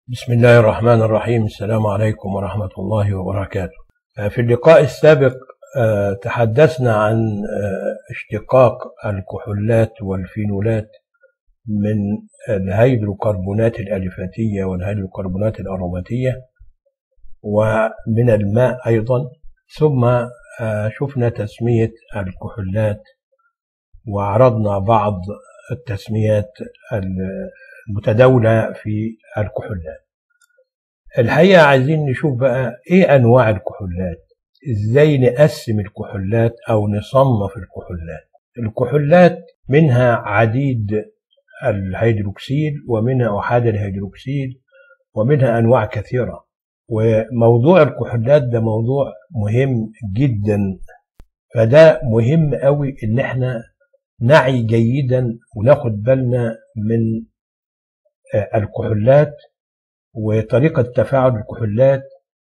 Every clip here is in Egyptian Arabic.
بسم الله الرحمن الرحيم السلام عليكم ورحمة الله وبركاته في اللقاء السابق تحدثنا عن اشتقاق الكحولات والفينولات من الهيدروكربونات الألفاتية والهيدروكربونات الأروماتية ومن الماء أيضا ثم شفنا تسمية الكحولات وعرضنا بعض التسميات المتداولة في الكحولات الحقيقة عايزين نشوف بقى ايه انواع الكحولات ازاي نقسم الكحولات او نصنف الكحولات الكحولات منها عديد الهيدروكسيل ومنها احاد الهيدروكسيل ومنها انواع كثيره وموضوع الكحولات ده موضوع مهم جدا فده مهم قوي ان احنا نعي جيدا وناخد بالنا من الكحولات وطريقة تفاعل الكحولات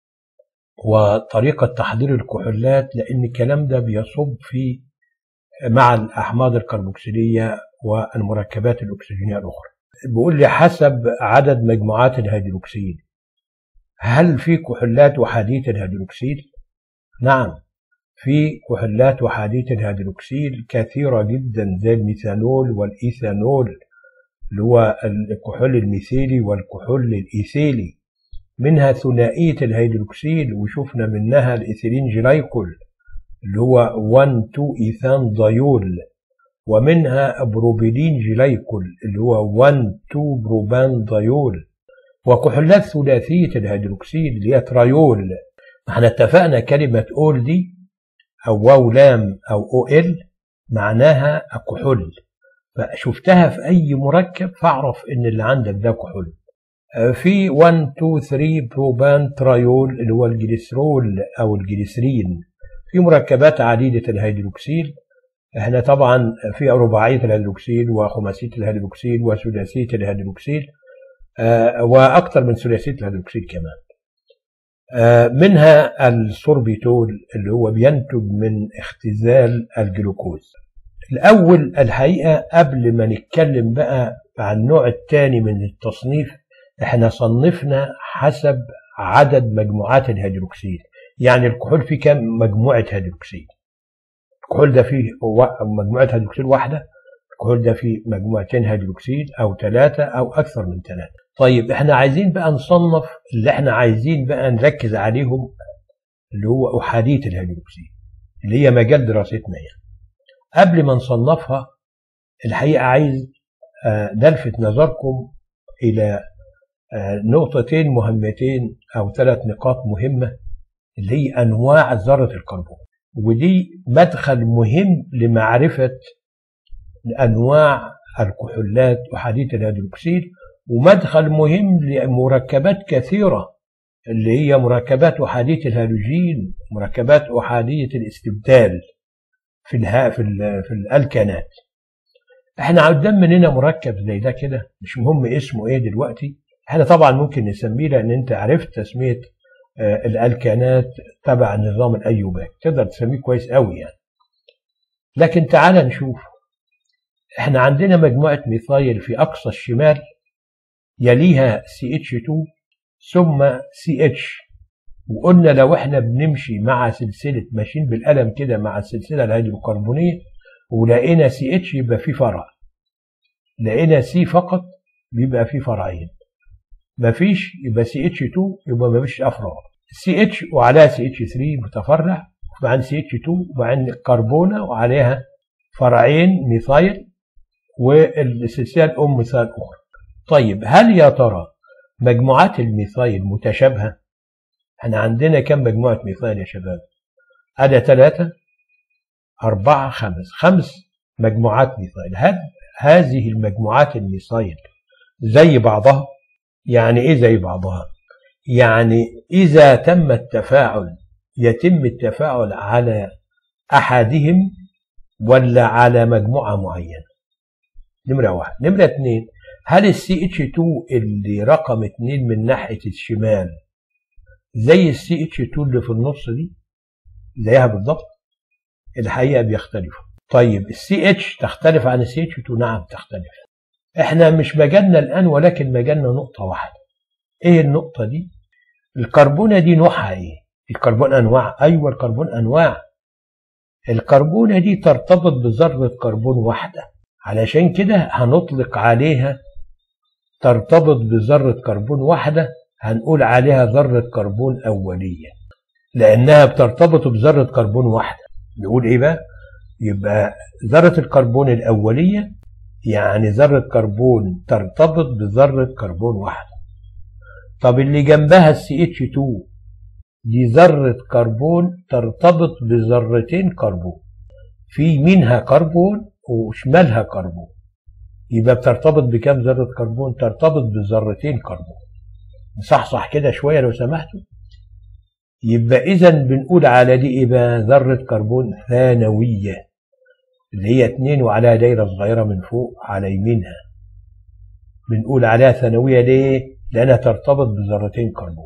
وطريقة تحضير الكحولات لأن الكلام ده بيصب في مع الأحماض الكربوكسيلية والمركبات الأكسجينية الأخرى بيقول لي حسب عدد مجموعات الهيدروكسيل هل في كحولات وحديث الهيدروكسيل؟ نعم في كحولات وحديث الهيدروكسيل كثيرة جدا زي الميثانول والإيثانول اللي هو الكحول الميثيلي والكحول الإيثيلي منها ثنائية الهيدروكسيل وشفنا منها الإيثيلين جلايكول اللي هو 1 2 إيثان دايول ومنها بروبيلين جلايكول اللي هو 1 2 بروبان دايول وكحولات ثلاثية الهيدروكسيل اللي هي ترايول احنا اتفقنا كلمة أول دي أو واو لام أو أو إل معناها كحول فشفتها في أي مركب فاعرف إن اللي عندك ده كحول في 1 2 3 بروبان ترايول اللي هو الجليسرول أو الجليسرين في مركبات عديدة الهيدروكسيل احنا طبعا في رباعية الهيدروكسيل وخماسية الهيدروكسيل وثلاثية الهيدروكسيل آه وأكثر من ثلاثية الهيدروكسيل كمان آه منها السوربيتول اللي هو بينتج من اختزال الجلوكوز الأول الحقيقة قبل ما نتكلم بقى عن النوع الثاني من التصنيف احنا صنفنا حسب عدد مجموعات الهيدروكسيل يعني الكحول فيه كام مجموعة هيدروكسيل الكحول ده فيه مجموعة هيدروكسيل واحدة الكحول ده فيه مجموعتين هيدروكسيل أو ثلاثة أو أكثر من ثلاثة طيب احنا عايزين بقى نصنف اللي احنا عايزين بقى نركز عليهم اللي هو أحادية الهيدروكسيل اللي هي مجال دراستنا يعني قبل ما نصنفها الحقيقة عايز نلفت نظركم إلى نقطتين مهمتين أو ثلاث نقاط مهمة اللي هي أنواع ذرة الكربون ودي مدخل مهم لمعرفة أنواع الكحولات وحديث الهيدروكسيل ومدخل مهم لمركبات كثيرة اللي هي مركبات أحادية الهالوجين مركبات أحادية الاستبدال في الها في, ال في الالكانات احنا قدام مننا مركب زي ده كده مش مهم اسمه ايه دلوقتي احنا طبعا ممكن نسميه لان انت عرفت تسميه آه الالكانات تبع نظام الايوباك تقدر تسميه كويس قوي يعني لكن تعال نشوف احنا عندنا مجموعه ميثايل في اقصى الشمال يليها سي اتش 2 ثم سي اتش وقلنا لو احنا بنمشي مع سلسلة ماشيين بالقلم كده مع السلسلة الهيدروكربونية ولقينا سي اتش يبقى في فرع لقينا سي فقط بيبقى في فرعين مفيش يبقى سي اتش 2 يبقى مفيش افرع سي اتش وعليها سي اتش 3 متفرع وبعدين سي اتش 2 وبعدين كربونة وعليها فرعين ميثايل والسلسلة الأم ميثايل أخرى طيب هل يا ترى مجموعات الميثايل متشابهة؟ احنا عندنا كم مجموعة ميثايل يا شباب؟ أدا ثلاثة أربعة خمس خمس مجموعات ميثايل هل هذه المجموعات الميثايل زي بعضها؟ يعني إيه زي بعضها؟ يعني إذا تم التفاعل يتم التفاعل على أحدهم ولا على مجموعة معينة نمرة واحد نمرة اتنين هل السي اتش 2 اللي رقم اتنين من ناحية الشمال زي السي اتش 2 اللي في النص دي زيها بالضبط الحقيقه بيختلفوا طيب السي اتش تختلف عن السي اتش 2 نعم تختلف احنا مش مجالنا الان ولكن مجالنا نقطه واحده ايه النقطة دي الكربونة دي نوعها ايه الكربون انواع ايوه الكربون انواع الكربونة دي ترتبط بذرة كربون واحدة علشان كده هنطلق عليها ترتبط بذرة كربون واحدة هنقول عليها ذرة كربون أولية لأنها بترتبط بذرة كربون واحدة نقول إيه بقى؟ يبقى ذرة الكربون الأولية يعني ذرة كربون ترتبط بذرة كربون واحدة طب اللي جنبها السي اتش 2 دي ذرة كربون ترتبط بذرتين كربون في منها كربون وشمالها كربون يبقى بترتبط بكام ذرة كربون ترتبط بذرتين كربون نصحصح كده شوية لو سمحتوا يبقى إذا بنقول على دي إيه بقى ذرة كربون ثانوية اللي هي اتنين وعليها دايرة صغيرة من فوق على يمينها بنقول عليها ثانوية ليه؟ لأنها ترتبط بذرتين كربون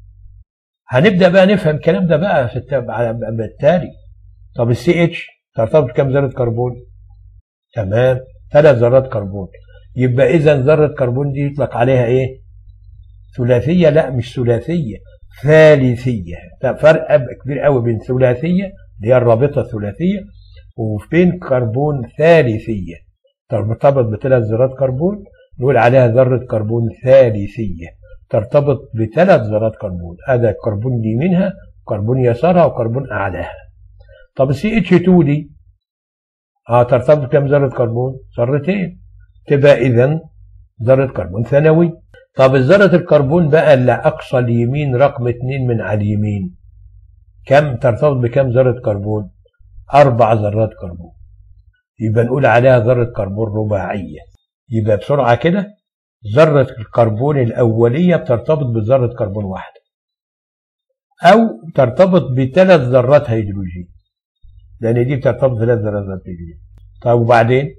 هنبدأ بقى نفهم الكلام ده بقى في بالتالي طب السي اتش ترتبط بكام ذرة كربون؟ تمام ثلاث ذرات كربون يبقى إذا ذرة كربون دي يطلق عليها إيه؟ ثلاثية لا مش ثلاثية ثالثية فرق كبير قوي بين ثلاثية اللي هي الرابطة الثلاثية وبين كربون ثالثية ترتبط بثلاث ذرات كربون نقول عليها ذرة كربون ثالثية ترتبط بثلاث ذرات كربون هذا الكربون دي منها كربون يسارها وكربون أعلاها طب السي اتش 2 دي اه ترتبط بكم ذرة كربون؟ ذرتين تبقى إذا ذرة كربون ثانوي طب ذرة الكربون بقى اللي أقصى اليمين رقم اتنين من على اليمين كم ترتبط بكم ذرة كربون؟ أربع ذرات كربون يبقى نقول عليها ذرة كربون رباعية يبقى بسرعة كده ذرة الكربون الأولية بترتبط بذرة كربون واحدة أو ترتبط بثلاث ذرات هيدروجين لأن دي بترتبط بثلاث ذرات هيدروجين طب وبعدين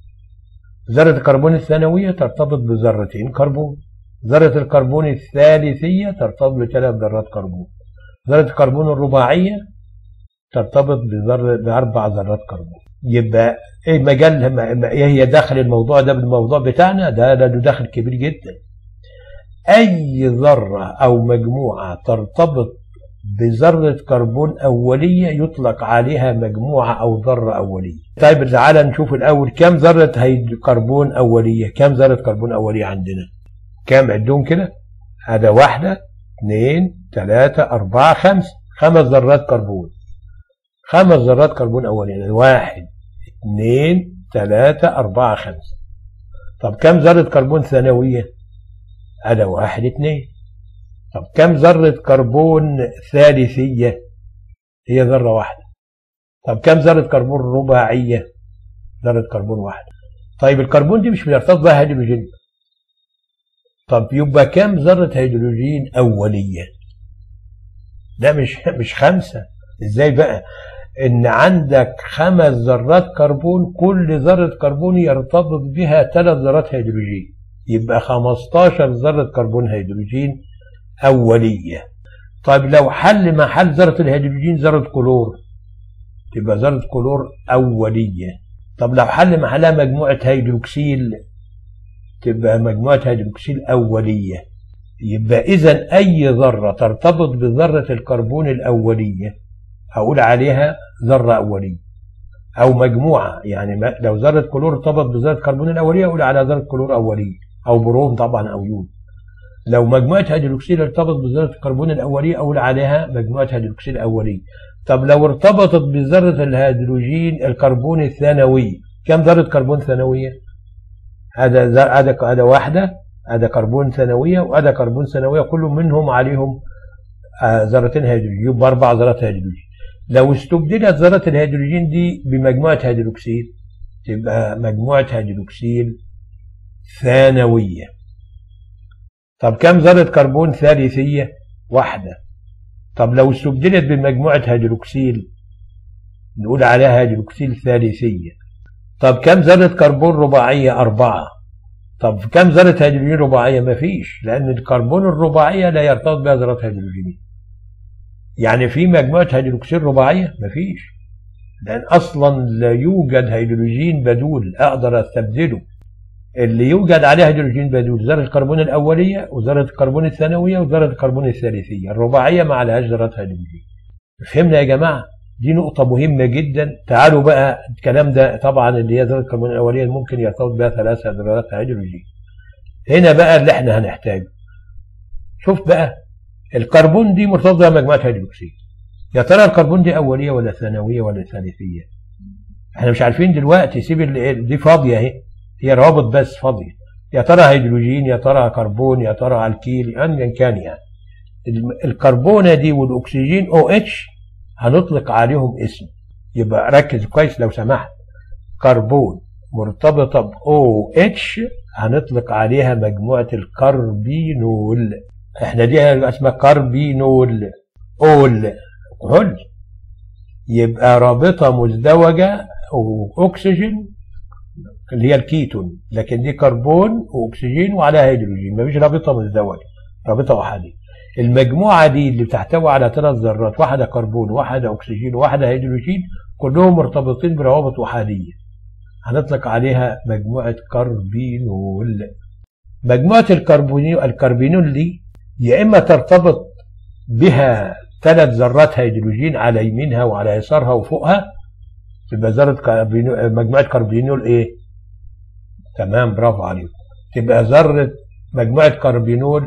ذرة الكربون الثانوية ترتبط بذرتين كربون ذرة الكربون الثالثية ترتبط بثلاث ذرات كربون ذرة الكربون الرباعية ترتبط بذرة بأربع ذرات كربون يبقى ايه مجال ايه هي داخل الموضوع ده بالموضوع بتاعنا ده ده داخل كبير جدا اي ذرة او مجموعة ترتبط بذرة كربون أولية يطلق عليها مجموعة أو ذرة أولية طيب تعالى نشوف الأول كم ذرة كربون أولية كم ذرة كربون أولية عندنا كم عدهم كده هذا واحدة اثنين ثلاثة أربعة خمسة خمس ذرات كربون خمس ذرات كربون أولية واحد اثنين ثلاثة أربعة خمسة طب كم ذرة كربون ثانوية هذا واحد اثنين طب كم ذرة كربون ثالثية هي ذرة واحدة طب كم ذرة كربون رباعية ذرة كربون واحدة طيب الكربون دي مش بيرتبط بها هيدروجين طب يبقى كم ذرة هيدروجين أولية ده مش مش خمسة ازاي بقى ان عندك خمس ذرات كربون كل ذرة كربون يرتبط بها ثلاث ذرات هيدروجين يبقى 15 ذرة كربون هيدروجين أولية طيب لو حل محل ذرة الهيدروجين ذرة كلور تبقى ذرة كلور أولية طب لو حل محلها مجموعة هيدروكسيل تبقى مجموعة هيدروكسيل أولية يبقى إذا أي ذرة ترتبط بذرة الكربون الأولية هقول عليها ذرة أولية أو مجموعة يعني لو ذرة كلور ارتبط بذرة الكربون الأولية أقول على ذرة كلور أولية أو بروم طبعا أو يود لو مجموعة هيدروكسيل ارتبط بذرة الكربون الأولية أقول عليها مجموعة هيدروكسيل أولية طب لو ارتبطت بذرة الهيدروجين الكربون الثانوي كم ذرة كربون ثانوية؟ هذا هذا هذا واحدة هذا كربون ثانوية وهذا كربون ثانوية كل منهم عليهم ذرتين هيدروجين يبقى أربع ذرات هيدروجين لو استبدلت ذرة الهيدروجين دي بمجموعة هيدروكسيل تبقى مجموعة هيدروكسيل ثانوية طب كم ذرة كربون ثالثية؟ واحدة طب لو استبدلت بمجموعة هيدروكسيل نقول عليها هيدروكسيل ثالثية طب كم ذرة كربون رباعية؟ أربعة طب كم ذرة هيدروجين رباعية؟ مفيش لأن الكربون الرباعية لا يرتبط بها ذرات هيدروجين يعني في مجموعة هيدروكسيل رباعية؟ مفيش لأن أصلا لا يوجد هيدروجين بدول أقدر أستبدله اللي يوجد عليها هيدروجين بدول ذرة الكربون الأولية وذرة الكربون الثانوية وذرة الكربون الثالثية الرباعية ما عليهاش ذرات هيدروجين فهمنا يا جماعة دي نقطة مهمة جدا تعالوا بقى الكلام ده طبعا اللي هي ذرة الكربون الأولية ممكن يرتبط بها ثلاثة ذرات هيدروجين هنا بقى اللي احنا هنحتاجه شوف بقى الكربون دي مرتبطة بمجموعة هيدروكسيد يا ترى الكربون دي أولية ولا ثانوية ولا ثالثية احنا مش عارفين دلوقتي سيب دي فاضية اهي هي روابط بس فاضية يا ترى هيدروجين يا ترى كربون يا ترى الكيل ايا كان يعني الكربونة دي والأكسجين او اتش هنطلق عليهم اسم يبقى ركز كويس لو سمحت كربون مرتبطة ب OH هنطلق عليها مجموعة الكربينول احنا دي اسمها كربينول اول كحول يبقى رابطة مزدوجة واكسجين اللي هي الكيتون لكن دي كربون واكسجين وعليها هيدروجين مفيش رابطة مزدوجة رابطة احادية المجموعة دي اللي بتحتوي على ثلاث ذرات واحدة كربون واحدة أكسجين واحدة هيدروجين كلهم مرتبطين بروابط أحادية هنطلق عليها مجموعة كربينول مجموعة الكربونيول الكربينول دي يا إما ترتبط بها ثلاث ذرات هيدروجين على يمينها وعلى يسارها وفوقها تبقى ذرة كربينول مجموعة كربينول إيه؟ تمام برافو عليكم تبقى ذرة مجموعة كربينول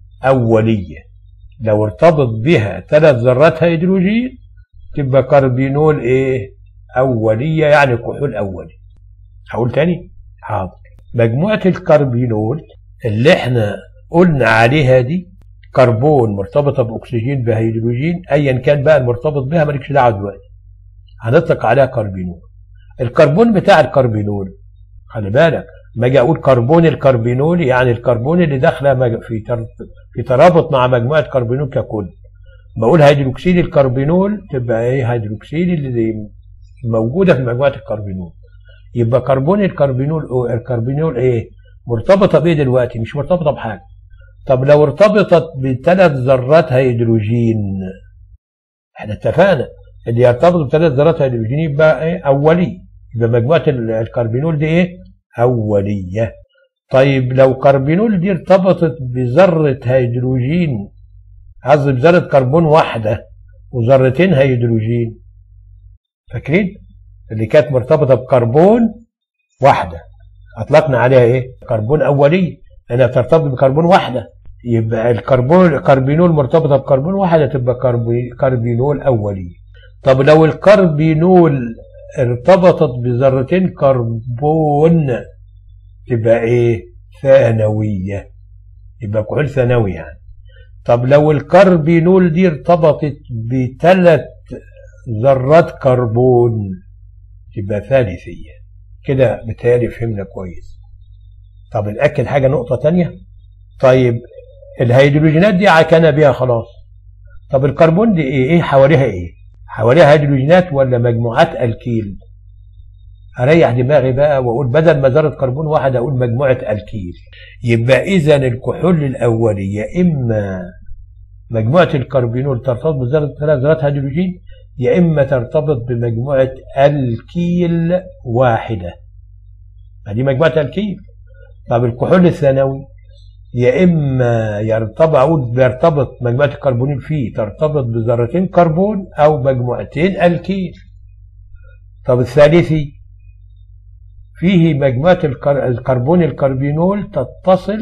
أولية لو ارتبط بها ثلاث ذرات هيدروجين تبقى كربينول ايه اوليه يعني كحول اولي هقول تاني حاضر مجموعه الكربينول اللي احنا قلنا عليها دي كربون مرتبطه باكسجين بهيدروجين ايا كان بقى المرتبط بها مالكش دعوه دلوقتي هنطلق عليها كربينول الكربون بتاع الكربينول خلي بالك ما اجي اقول كربون الكربينول يعني الكربون اللي داخله في في ترابط مع مجموعه كربينول ككل بقول هيدروكسيد الكربينول تبقى ايه هيدروكسيد اللي موجوده في مجموعه الكربينول يبقى كربون الكربينول الكربينول ايه مرتبطه بايه دلوقتي مش مرتبطه بحاجه طب لو ارتبطت بثلاث ذرات هيدروجين احنا اتفقنا اللي يرتبط بثلاث ذرات هيدروجين يبقى ايه اولي يبقى مجموعه الكربينول دي ايه أولية طيب لو كربينول دي ارتبطت بذرة هيدروجين قصدي بذرة كربون واحدة وذرتين هيدروجين فاكرين اللي كانت مرتبطة بكربون واحدة أطلقنا عليها إيه كربون أولي لأنها بترتبط بكربون واحدة يبقى الكربون كربينول مرتبطة بكربون واحدة تبقى كربينول أولي طب لو الكربينول ارتبطت بذرتين كربون تبقى ايه ثانوية يبقى كحول ثانوي يعني طب لو الكربينول دي ارتبطت بثلاث ذرات كربون تبقى ثالثية كده بتهيألي فهمنا كويس طب نأكد حاجة نقطة تانية طيب الهيدروجينات دي عكنا بيها خلاص طب الكربون دي ايه ايه حواليها ايه حواليها هيدروجينات ولا مجموعات الكيل اريح دماغي بقى واقول بدل ما ذره كربون واحد اقول مجموعه الكيل يبقى اذا الكحول الاولي يا اما مجموعه الكربينول ترتبط بذره ثلاث ذرات هيدروجين يا اما ترتبط بمجموعه الكيل واحده دي مجموعه الكيل طب الكحول الثانوي يا اما يرتبط اقول بيرتبط مجموعه الكربونيل فيه ترتبط بذرتين كربون او مجموعتين الكيل طب الثالثي فيه مجموعه الكربون الكربينول تتصل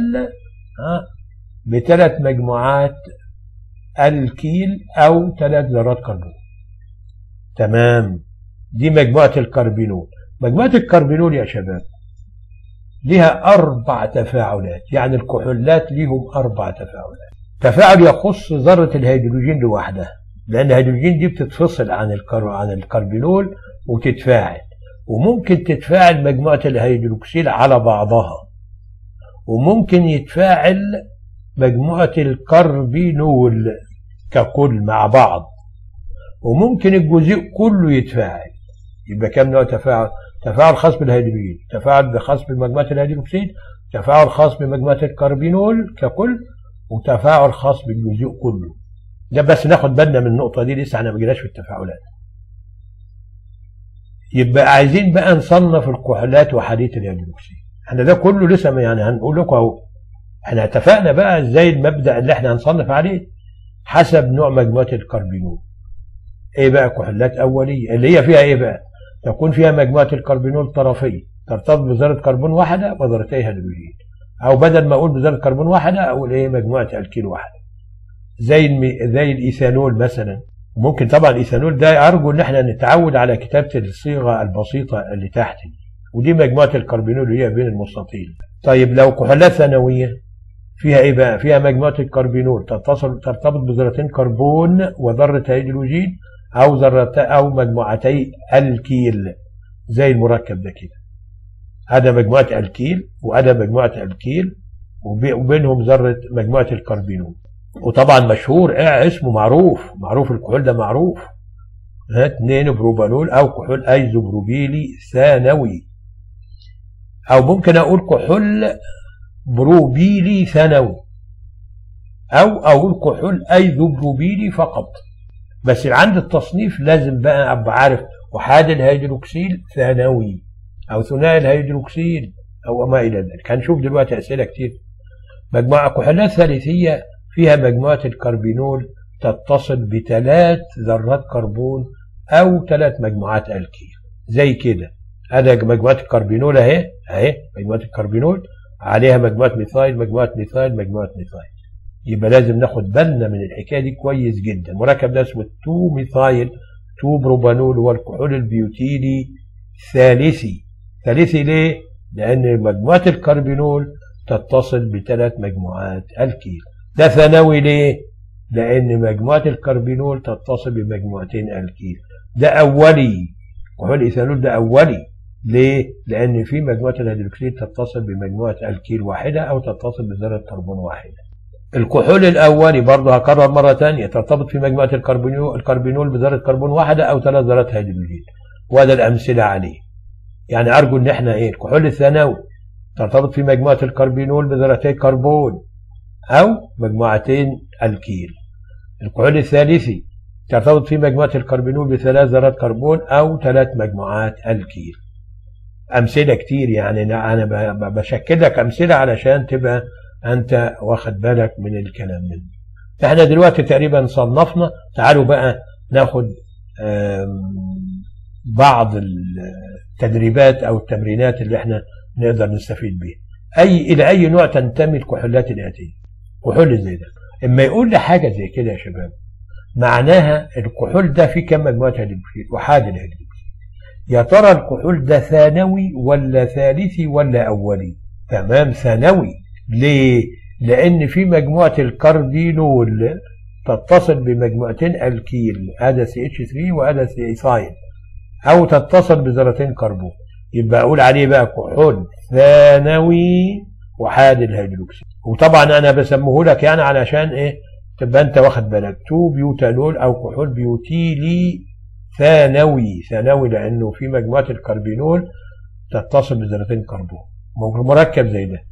بثلاث مجموعات الكيل او ثلاث ذرات كربون تمام دي مجموعه الكربينول مجموعه الكربينول يا شباب لها أربع تفاعلات يعني الكحولات لهم أربع تفاعلات تفاعل يخص ذرة الهيدروجين لوحدها لأن الهيدروجين دي بتتفصل عن الكر... عن الكربينول وتتفاعل وممكن تتفاعل مجموعة الهيدروكسيل على بعضها وممكن يتفاعل مجموعة الكربينول ككل مع بعض وممكن الجزيء كله يتفاعل يبقى كم نوع تفاعل تفاعل خاص بالهيدروجين تفاعل خاص بمجموعة الهيدروكسيد تفاعل خاص بمجموعة الكربينول ككل وتفاعل خاص بالجزيء كله ده بس ناخد بالنا من النقطة دي لسه احنا ما جيناش في التفاعلات يبقى عايزين بقى نصنف الكحولات وحديد الهيدروكسيد احنا ده كله لسه يعني هنقول لكم اهو احنا اتفقنا بقى ازاي المبدا اللي احنا هنصنف عليه حسب نوع مجموعه الكربينول ايه بقى كحولات اوليه اللي هي فيها ايه بقى تكون فيها مجموعه الكربينول طرفيه ترتبط بذره كربون واحده وذرتي هيدروجين او بدل ما اقول بذره كربون واحده اقول ايه مجموعه الكيل واحده زي المي... زي الايثانول مثلا ممكن طبعا الايثانول ده ارجو ان احنا نتعود على كتابه الصيغه البسيطه اللي تحت دي ودي مجموعه الكربينول اللي هي بين المستطيل طيب لو كحولات ثانويه فيها ايه بقى فيها مجموعه الكربينول تتصل ترتبط بذرتين كربون وذره هيدروجين او ذرتي او مجموعتي الكيل زي المركب ده كده هذا مجموعه الكيل وهذا مجموعه الكيل وبينهم ذره مجموعه الكربينول وطبعا مشهور اه اسمه معروف معروف الكحول ده معروف ها 2 بروبانول او كحول ايزوبروبيلي ثانوي او ممكن اقول كحول بروبيلي ثانوي او اقول كحول ايزوبروبيلي فقط بس عند التصنيف لازم بقى ابقى عارف احاد الهيدروكسيل ثانوي او ثنائي الهيدروكسيل او ما الى ذلك هنشوف دلوقتي اسئله كتير مجموعه كحولات ثالثيه فيها مجموعه الكربينول تتصل بثلاث ذرات كربون او ثلاث مجموعات الكيل زي كده هذا مجموعه الكربينول اهي اهي مجموعه الكربينول عليها مجموعه ميثايل مجموعه ميثايل مجموعه ميثايل يبقى لازم ناخد بالنا من الحكايه دي كويس جدا المركب ده اسمه 2 ميثايل 2 بروبانول هو الكحول البيوتيلي ثالثي ثالثي ليه؟ لأن مجموعة الكربينول تتصل بثلاث مجموعات الكيل ده ثانوي ليه؟ لأن مجموعة الكربينول تتصل بمجموعتين الكيل ده أولي كحول الإيثانول ده أولي ليه؟ لأن في مجموعة الهيدروكسيد تتصل بمجموعة الكيل واحدة أو تتصل بذرة كربون واحدة الكحول الأولي برضه هكرر مرة ثانية ترتبط في مجموعة الكربونيول الكربينول بذرة كربون واحدة أو ثلاث ذرات هيدروجين وهذا الأمثلة عليه يعني أرجو إن إحنا إيه الكحول الثانوي ترتبط في مجموعة الكربينول بذرتي كربون أو مجموعتين الكيل الكحول الثالثي ترتبط في مجموعة الكربينول بثلاث ذرات كربون أو ثلاث مجموعات الكيل أمثلة كتير يعني أنا بشكل لك أمثلة علشان تبقى أنت واخد بالك من الكلام ده احنا دلوقتي تقريبا صنفنا تعالوا بقى ناخد بعض التدريبات أو التمرينات اللي احنا نقدر نستفيد بيها أي إلى أي نوع تنتمي الكحولات الآتية كحول زي ده اما يقول لي حاجة زي كده يا شباب معناها الكحول ده فيه كم مجموعة هيدروكسيد وحاد الهيدروكسيد يا ترى الكحول ده ثانوي ولا ثالثي ولا أولي تمام ثانوي ليه لأن في مجموعة الكربينول تتصل بمجموعتين الكيل هذا سي اتش 3 وهذا سي ساين أو تتصل بذرتين كربون يبقى أقول عليه بقى كحول ثانوي وحاد الهيدروكسيد وطبعا أنا بسميه لك يعني علشان إيه تبقى أنت واخد بالك 2 بيوتانول أو كحول بيوتيلي ثانوي ثانوي لأنه في مجموعة الكربينول تتصل بذرتين كربون مركب زي ده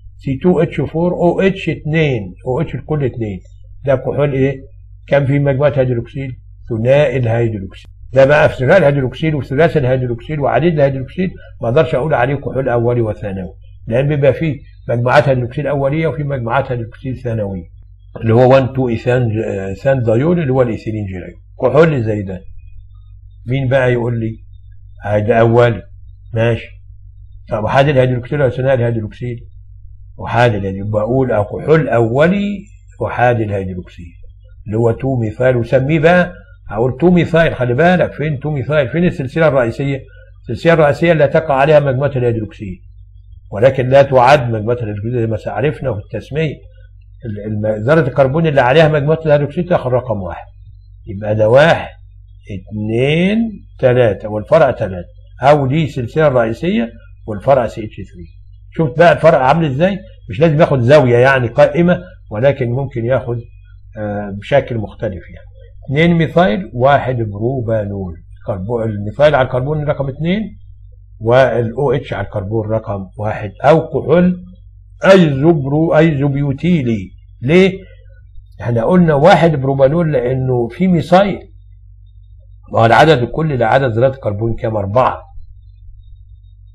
C2H4OH2 OH لكل اثنين ده كحول ايه؟ كان في مجموعة هيدروكسيل ثنائي الهيدروكسيل ده بقى في ثنائي الهيدروكسيل وثلاثي الهيدروكسيل وعديد الهيدروكسيل ما اقدرش اقول عليه كحول اولي وثانوي لان بيبقى فيه مجموعات هيدروكسيل اوليه وفي مجموعات هيدروكسيل ثانويه اللي هو 1 2 ايثان ايثان دايول اللي هو الايثيلين جيلايول كحول زي ده مين بقى يقول لي؟ ده اولي ماشي طب وحاد الهيدروكسيل ولا ثنائي الهيدروكسيل؟ وحاد الهيدروكسيل بقول كحول اولي وحاد الهيدروكسيل اللي هو 2 ميثايل وسميه بقى هقول 2 ميثايل خلي بالك فين 2 ميثايل فين السلسله الرئيسيه السلسله الرئيسيه اللي تقع عليها مجموعه الهيدروكسيل ولكن لا تعد مجموعه الهيدروكسيل زي ما عرفنا في التسميه ذره الكربون اللي عليها مجموعه الهيدروكسيل تاخد رقم واحد يبقى ده واحد اثنين ثلاثة والفرع ثلاثة أو دي السلسلة الرئيسية والفرع سي اتش 3 شفت بقى الفرق عامل ازاي مش لازم ياخد زاوية يعني قائمة ولكن ممكن ياخد بشكل مختلف يعني 2 ميثايل واحد بروبانول الميثايل على الكربون رقم 2 والاو اتش على الكربون رقم واحد او كحول ايزوبرو ايزوبيوتيلي ليه؟ احنا قلنا واحد بروبانول لانه في ميثايل ما هو العدد الكلي لعدد ذرات الكربون كام؟ أربعة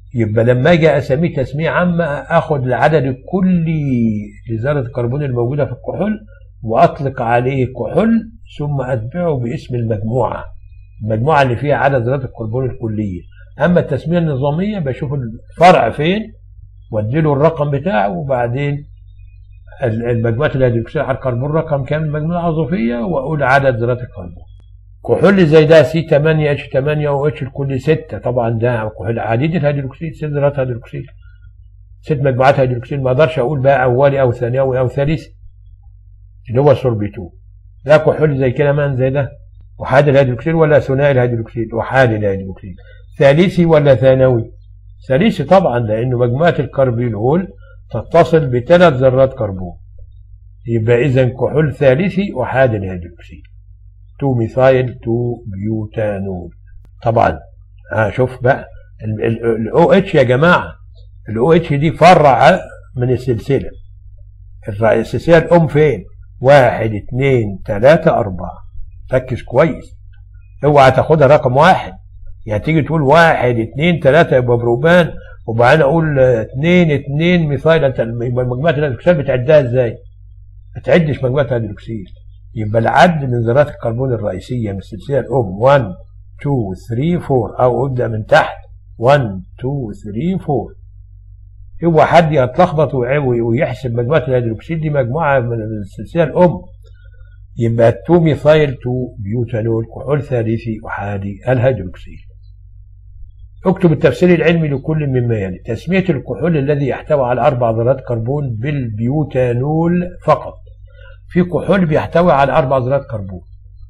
يبقى لما اجي اسميه تسميه عامه اخد العدد الكلي لذره الكربون الموجوده في الكحول واطلق عليه كحول ثم اتبعه باسم المجموعه المجموعه اللي فيها عدد ذرات الكربون الكليه اما التسميه النظاميه بشوف الفرع فين واديله الرقم بتاعه وبعدين المجموعه الهيدروكسيد على الكربون رقم كام المجموعه العاطفيه واقول عدد ذرات الكربون كحول زي ده سي 8 اتش 8 و اتش الكل 6 طبعا ده كحول عديد الهيدروكسيد ست ذرات هيدروكسيد ست مجموعات هيدروكسيد ما اقدرش اقول بقى اولي او ثانوي او ثالثي اللي هو سوربيتو ده كحول زي كده مان زي ده وحاد الهيدروكسيد ولا ثنائي الهيدروكسيد وحاد الهيدروكسيد ثالثي ولا ثانوي ثالثي طبعا لانه مجموعه الكربينول تتصل بثلاث ذرات كربون يبقى اذا كحول ثالثي وحاد الهيدروكسيد 2 ميثايل 2 بيوتانول طبعا ها شوف بقى الاو اتش يا جماعه الاو اتش دي فرع من السلسله السلسله الام فين؟ واحد اتنين تلاته اربعه ركز كويس اوعى تاخدها رقم واحد يعني تيجي تقول واحد اتنين تلاته يبقى بروبان وبعدين اقول اتنين اتنين ميثايل انت مجموعه الهيدروكسيد بتعدها ازاي؟ ما تعدش مجموعه الهيدروكسيد يبقى العد من ذرات الكربون الرئيسية من السلسلة الأم 1 2 3 4 أو ابدأ من تحت 1 2 3 4 هو حد يتلخبط ويحسب مجموعة الهيدروكسيد دي مجموعة من السلسلة الأم يبقى 2 ميثايل 2 بيوتانول كحول ثالثي أحادي الهيدروكسيد اكتب التفسير العلمي لكل مما يلي تسمية الكحول الذي يحتوي على أربع ذرات كربون بالبيوتانول فقط في كحول بيحتوي على اربع ذرات كربون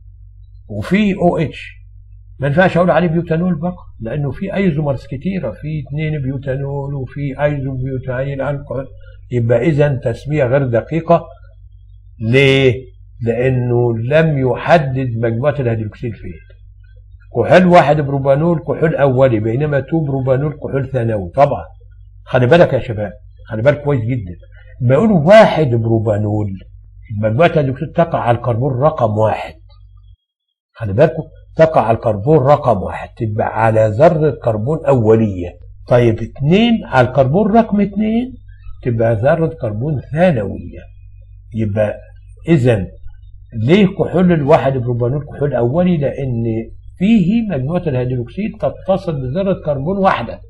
وفي او اتش ما ينفعش اقول عليه بيوتانول فقط لانه في ايزومرز كتيره في اثنين بيوتانول وفي ايزو بيوتايل الكحول يبقى اذا تسميه غير دقيقه ليه؟ لانه لم يحدد مجموعه الهيدروكسيل فين كحول واحد بروبانول كحول اولي بينما تو بروبانول كحول ثانوي طبعا خلي بالك يا شباب خلي بالك كويس جدا بيقولوا واحد بروبانول مجموعة الهيدروكسيد تقع على الكربون رقم واحد خلي بالكم تقع على الكربون رقم واحد تبقى على ذرة كربون أولية طيب اتنين على الكربون رقم اتنين تبقى ذرة كربون ثانوية يبقى إذا ليه كحول الواحد بروبانول كحول أولي لأن فيه مجموعة الهيدروكسيد تتصل بذرة كربون واحدة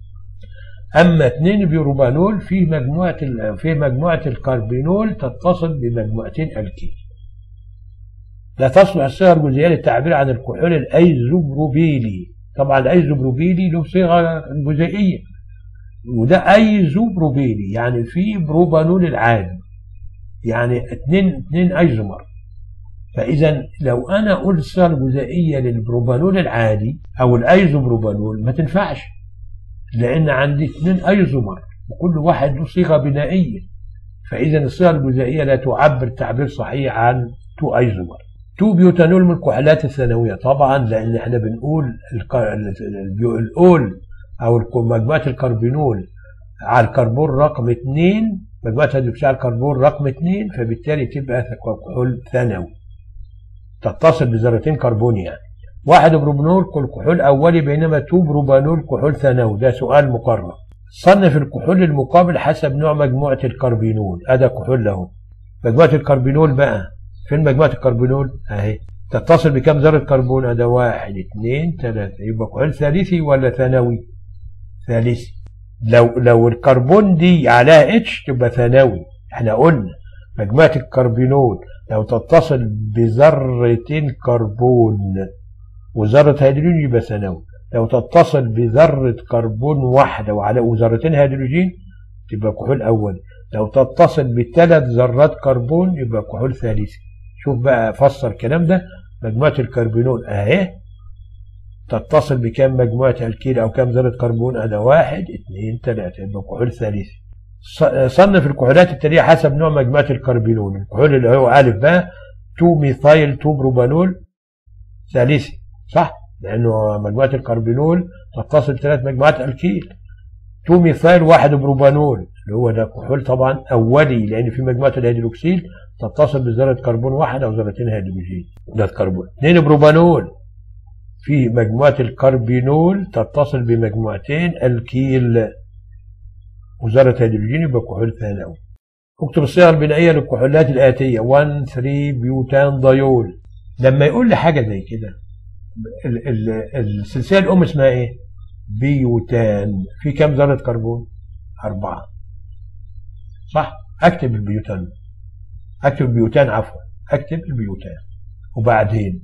اما 2 بيروبانول في مجموعه في مجموعه الكربينول تتصل بمجموعتين الكيل لا تصلح الصيغه الجزئيه للتعبير عن الكحول الايزوبروبيلي طبعا الايزوبروبيلي له صيغه جزيئيه وده ايزوبروبيلي يعني في بروبانول العادي يعني اثنين اثنين ايزومر فاذا لو انا قلت الصيغه الجزيئيه للبروبانول العادي او الايزوبروبانول ما تنفعش لان عندي اثنين ايزومر وكل واحد له صيغه بنائيه فاذا الصيغه الجزيئيه لا تعبر تعبير صحيح عن تو ايزومر تو بيوتانول من الكحولات الثانويه طبعا لان احنا بنقول الاول او مجموعه الكربينول على الكربون رقم 2 مجموعه الهيدروكسيد على الكربون رقم 2 فبالتالي تبقى كحول ثانوي تتصل بذرتين كربون يعني واحد بروبانول كحول أولي بينما تو بروبانول كحول ثانوي ده سؤال مقارنة صنف الكحول المقابل حسب نوع مجموعة الكربينول أدا كحول له مجموعة الكربينول بقى فين مجموعة الكربينول أهي تتصل بكم ذرة كربون أدا واحد اثنين ثلاثة يبقى كحول ثالثي ولا ثانوي ثالثي لو لو الكربون دي عليها اتش تبقى ثانوي احنا قلنا مجموعة الكربينول لو تتصل بذرتين كربون وذرة هيدروجين يبقى ثانوي لو تتصل بذرة كربون واحدة وعلى وذرتين هيدروجين تبقى كحول أولي لو تتصل بثلاث ذرات كربون يبقى كحول ثالثي شوف بقى فسر الكلام ده مجموعة الكربونول أهي تتصل بكام مجموعة الكيل أو كام ذرة كربون أدا واحد اثنين ثلاثة يبقى كحول ثالثي صنف الكحولات التالية حسب نوع مجموعة الكربينول الكحول اللي هو ألف بقى 2 ميثايل 2 بروبانول ثالثي صح لانه مجموعه الكربينول تتصل بثلاث مجموعات الكيل 2 ميثايل واحد بروبانول اللي هو ده كحول طبعا اولي لان في مجموعه الهيدروكسيل تتصل بذره كربون واحد او ذرتين هيدروجين ده الكربون 2 بروبانول في مجموعة الكربينول تتصل بمجموعتين الكيل وذرة هيدروجين يبقى كحول ثانوي اكتب الصيغة البنائية للكحولات الآتية 1 3 بيوتان دايول لما يقول لي حاجة زي كده ال- ال- السلسلة الأم اسمها إيه؟ بيوتان في كام ذرة كربون؟ أربعة صح؟ أكتب البيوتان أكتب البيوتان عفوا أكتب البيوتان وبعدين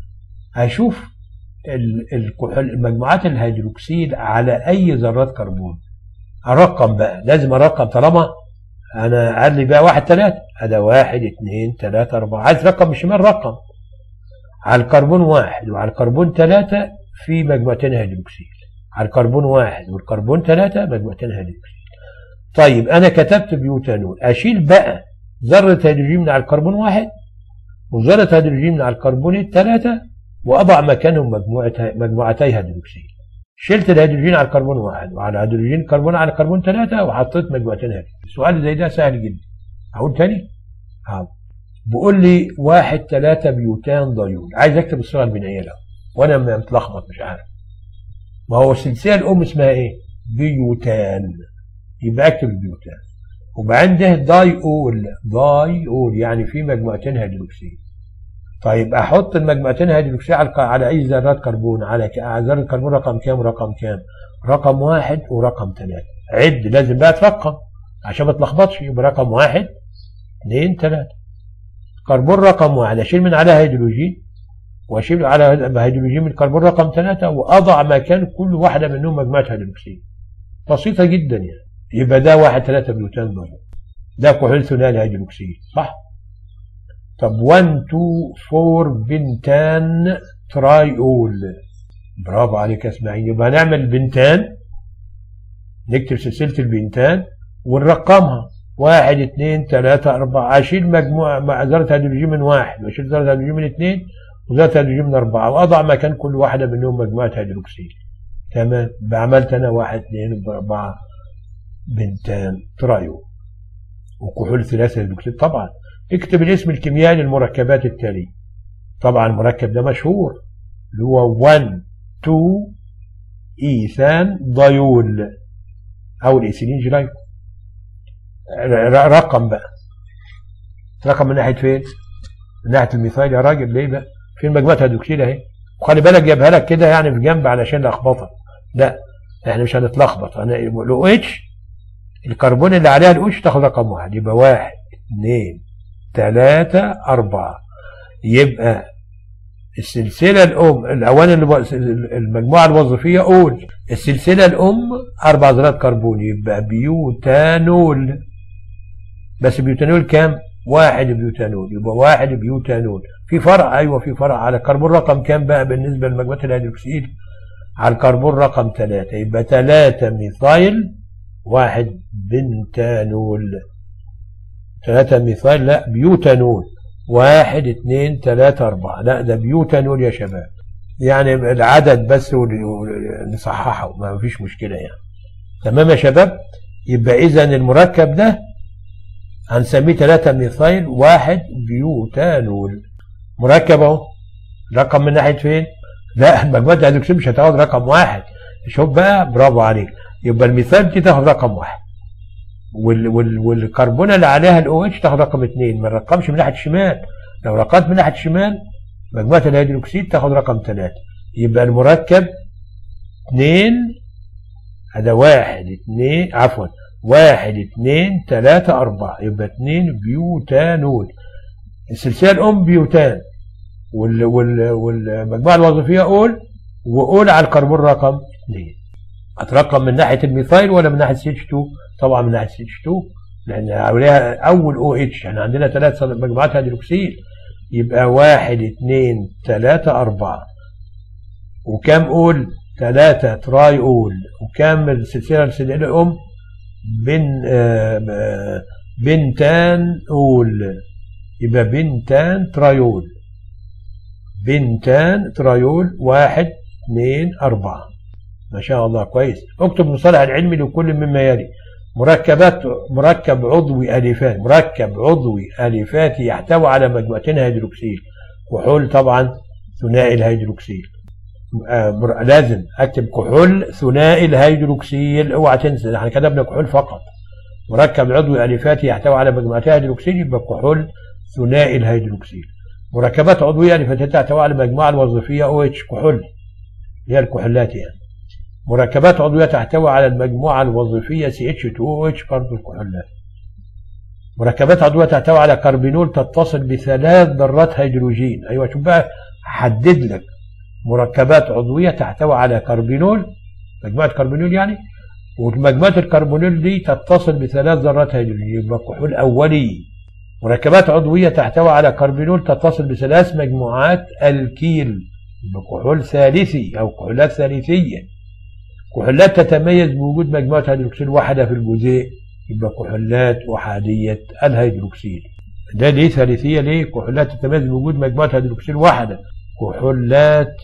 هشوف ال- الكحول المجموعات الهيدروكسيد على أي ذرات كربون أرقم بقى لازم أرقم طالما أنا عدلي بقى واحد ثلاثة هذا واحد اثنين ثلاثة أربعة عايز رقم الشمال رقم على الكربون واحد وعلى الكربون ثلاثة في مجموعتين هيدروكسيد على الكربون واحد والكربون ثلاثة مجموعتين هيدروكسيد طيب أنا كتبت بيوتانول أشيل بقى ذرة هيدروجين من على الكربون واحد وذرة هيدروجين من على الكربون الثلاثة وأضع مكانهم مجموعة مجموعتي هيدروكسيد شلت الهيدروجين على الكربون واحد وعلى الهيدروجين كربون على كربون ثلاثة وحطيت مجموعتين هيدروجين السؤال زي ده سهل جدا أقول تاني؟ حاضر بيقول لي واحد ثلاثة بيوتان دايول عايز اكتب الصيغة البنائية له وانا م- متلخبط مش عارف ما هو السلسلة الأم اسمها ايه؟ بيوتان يبقى اكتب البيوتان وبعدين ده دايول دايول يعني في مجموعتين هيدروكسيد طيب احط المجموعتين هيدروكسيد على الك- على اي ذرات كربون على ك- على ذرة كربون رقم كام ورقم كام؟ رقم واحد ورقم ثلاثة عد لازم بقى ترقم عشان ما تلخبطش يبقى رقم واحد اثنين ثلاثة كربون رقم واحد اشيل من عليها هيدروجين واشيل على هيدروجين من الكربون رقم ثلاثة واضع مكان كل واحدة منهم مجموعة هيدروكسيد بسيطة جدا يعني يبقى ده واحد ثلاثة بيوتان ضرب ده كحول ثنائي هيدروكسيد صح؟ طب 1 2 4 بنتان ترايول برافو عليك يا اسماعيل يبقى هنعمل بنتان نكتب سلسلة البنتان ونرقمها واحد اثنين ثلاثة أربعة أشيل مجموعة مع ذرة هيدروجين من واحد وأشيل ذرة هيدروجين من اثنين وذرة هيدروجين من أربعة وأضع مكان كل واحدة منهم مجموعة هيدروكسيد تمام بعملت أنا واحد اثنين أربعة بنتان ترايو وكحول ثلاثة هيدروكسيد طبعا اكتب الاسم الكيميائي للمركبات التالية طبعا المركب ده مشهور اللي هو 1 2 ايثان دايول او الايثيلين جلايكول ر- رقم بقى رقم من ناحيه فين؟ من ناحيه الميثايل يا راجل ليه بقى؟ فين مجموعه هيدروكسيد اهي وخلي بالك جايبها لك كده يعني في جنب علشان لخبطك لا احنا مش هنتلخبط انا الاو اتش الكربون اللي عليها الاو اتش تاخد رقم واحد يبقى واحد اثنين ثلاثة أربعة يبقى السلسلة الأم الأوان الو- المجموعة الوظيفية أول السلسلة الأم أربع ذرات كربون يبقى بيوتانول بس بيوتانول كام؟ واحد بيوتانول يبقى واحد بيوتانول في فرع أيوه في فرع على كربون رقم كام بقى بالنسبة لمجموعة الهيدروكسيد؟ على الكربون رقم ثلاثة يبقى ثلاثة ميثايل واحد بنتانول ثلاثة ميثايل لا بيوتانول واحد اثنين ثلاثة أربعة لا ده بيوتانول يا شباب يعني العدد بس ول- ول- نصححه ما فيش مشكلة يعني تمام يا شباب يبقى إذا المركب ده هنسميه ثلاثة ميثايل واحد بيوتانول مركب اهو رقم من ناحية فين؟ لا مجموعة الهيدروكسيد مش هتاخد رقم واحد شوف بقى برافو عليك يبقى الميثايل دي تاخد رقم واحد وال وال والكربونه اللي عليها الاو اتش تاخد رقم اثنين ما نرقمش من ناحيه الشمال لو رقمت من ناحيه الشمال مجموعه الهيدروكسيد تاخد رقم ثلاثه يبقى المركب اثنين هذا واحد اثنين عفوا واحد اثنين ثلاثة أربعة يبقى اثنين بيوتانول السلسلة الأم بيوتان وال وال والمجموعة الوظيفية أول وأول على الكربون رقم اثنين هترقم من ناحية الميثايل ولا من ناحية سي اتش 2 طبعا من ناحية سي اتش 2 لأن عليها أول او اتش احنا عندنا ثلاث مجموعات هيدروكسيل يبقى واحد اثنين ثلاثة أربعة وكام أول ثلاثة تراي أول وكام السلسلة السلسلة الأم بن آه، آه، بنتان أول يبقى بنتان ترايول بنتان ترايول واحد اثنين أربعة ما شاء الله كويس اكتب المصطلح العلمي لكل مما يلي مركبات مركب عضوي ألفات مركب عضوي ألفاتي يحتوي على مجموعتين هيدروكسيل وحول طبعا ثنائي الهيدروكسيل آه، مر- لازم اكتب كحول ثنائي الهيدروكسيل اوعى تنسى احنا كتبنا كحول فقط مركب عضوي الفاتي يحتوي على مجموعتي هيدروكسيل يبقى كحول ثنائي الهيدروكسيل مركبات عضويه الفاتيه تحتوي على المجموعه الوظيفيه او اتش كحول هي الكحولات يعني مركبات عضويه تحتوي على المجموعه الوظيفيه سي اتش 2 او اتش برضه الكحولات مركبات عضويه تحتوي على كربينول تتصل بثلاث ذرات هيدروجين ايوه شوف بقى حدد لك مركبات عضويه تحتوي على كربينول مجموعه كربينول يعني ومجموعه الكربونيل دي تتصل بثلاث ذرات هيدروجين يبقى كحول اولي مركبات عضويه تحتوي على كربينول تتصل بثلاث مجموعات الكيل يبقى كحول ثالثي او كحولات ثالثيه كحولات تتميز بوجود مجموعه هيدروكسيل واحده في الجزيء يبقى كحولات احاديه الهيدروكسيل ده ليه ثالثيه ليه كحولات تتميز بوجود مجموعه هيدروكسيل واحده كحولات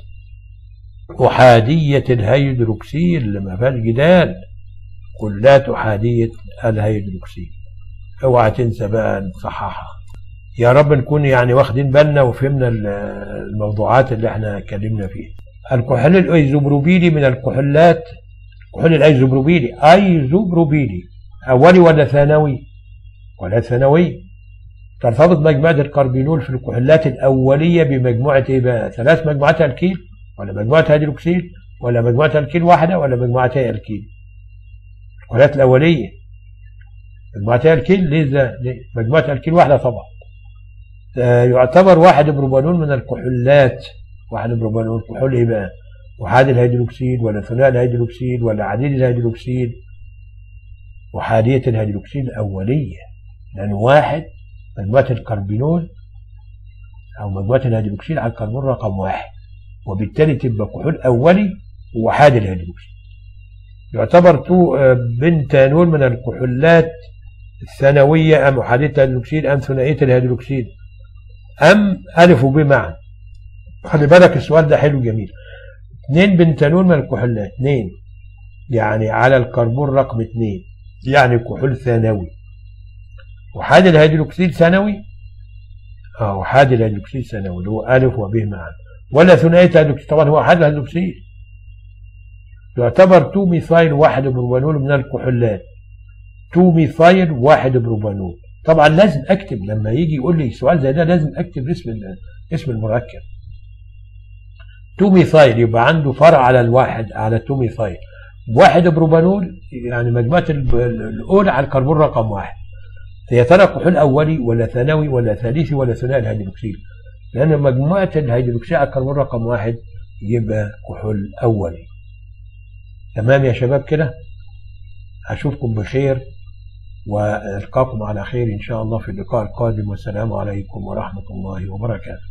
احاديه الهيدروكسيل ما فيهاش جدال كلات احاديه الهيدروكسيل اوعى تنسى بقى نصححها يا رب نكون يعني واخدين بالنا وفهمنا ال- الموضوعات اللي احنا اتكلمنا فيها الكحول الايزوبروبيلي من الكحولات الكحول الايزوبروبيلي ايزوبروبيلي اولي ولا ثانوي ولا ثانوي ترتبط مجموعة الكربينول في الكحولات الأولية بمجموعة إيه بقى؟ ثلاث مجموعات الكيل ولا مجموعة هيدروكسيل ولا مجموعة الكيل واحدة ولا مجموعتي الكيل؟ الكحولات الأولية مجموعتي الكيل ليه ده؟ ليه؟ مجموعة الكيل واحدة طبعا آه، يعتبر واحد بروبانول من الكحولات واحد بروبانول كحول إيه بقى؟ أحاد الهيدروكسيد ولا ثنائي الهيدروكسيد ولا عديد الهيدروكسيد أحادية الهيدروكسيد الأولية لأن واحد مجموعة الكربينول أو مجموعة الهيدروكسيد على الكربون رقم واحد وبالتالي تبقى كحول أولي وحاد الهيدروكسيد يعتبر تو آه، بنتانول من الكحولات الثانوية أم أحادية الهيدروكسيد أم ثنائية الهيدروكسيد أم ألف وب معا خلي بالك السؤال ده حلو جميل اثنين بنتانول من الكحولات اثنين يعني على الكربون رقم اثنين يعني كحول ثانوي وحاد الهيدروكسيد ثانوي اه وحاد الهيدروكسيد ثانوي اللي هو ألف وب معا ولا ثنائية الهيدروكسيد طبعا هو حاد الهيدروكسيد يعتبر 2 ميثايل واحد بروبانول من الكحولات 2 ميثايل واحد بروبانول طبعا لازم اكتب لما يجي يقول لي سؤال زي ده لازم اكتب اسم ال- اسم المركب 2 ميثايل يبقى عنده فرع على الواحد على 2 ميثايل واحد بروبانول يعني مجموعه ال- ال- الاولى على الكربون رقم واحد هي ترى كحول اولي ولا ثانوي ولا ثالثي ولا ثنائي الهيدروكسيد لان مجموعه الهيدروكسيد على الكربون رقم واحد يبقى كحول اولي تمام يا شباب كده اشوفكم بخير والقاكم على خير ان شاء الله في اللقاء القادم والسلام عليكم ورحمه الله وبركاته